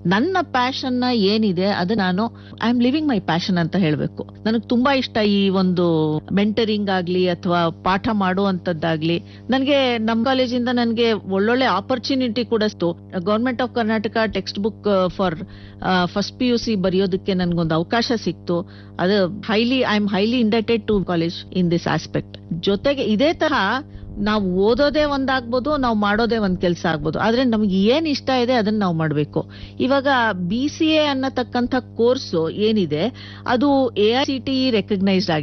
ನನ್ನ ಪ್ಯಾಷನ್ ನ ಏನಿದೆ ಅದು ನಾನು I am living my passion ಅಂತ ಹೇಳ್ಬೇಕು ನನಗೆ ತುಂಬಾ ಇಷ್ಟ ಈ ಒಂದು ಮೆಂಟರಿಂಗ್ ಆಗ್ಲಿ ಅಥವಾ ಪಾಠ ಮಾಡುವಂತದ್ದಾಗ್ಲಿ ನನಗೆ ನಮ್ ಕಾಲೇಜಿಂದ ನನಗೆ ಒಳ್ಳೊಳ್ಳೆ ಆಪರ್ಚುನಿಟಿ ಕೂಡ government of Karnataka textbook for first P U C ಬರೆಯೋದಕ್ಕೆ ನನ್ಗೊಂದು ಅವಕಾಶ ಸಿಕ್ತು ಅದು highly I am highly indebted to college in this aspect ಜೊತೆಗೆ ಇದೇ ತರ ನಾವು ಓದೋದೇ ಒಂದಾಗ್ಬೋದು ನಾವು ಮಾಡೋದೇ ಒಂದ್ ಕೆಲಸ ಆಗ್ಬೋದು ಆದ್ರೆ ನಮ್ಗೆ ಏನ್ ಇಷ್ಟ ಇದೆ ಅದನ್ನ ನಾವು ಮಾಡ್ಬೇಕು ಇವಾಗ ಬಿ ಸಿ ಎ ಅನ್ನತಕ್ಕಂಥ ಕೋರ್ಸ್ ಏನಿದೆ ಅದು A I C T recognised ಆಗಿದೆ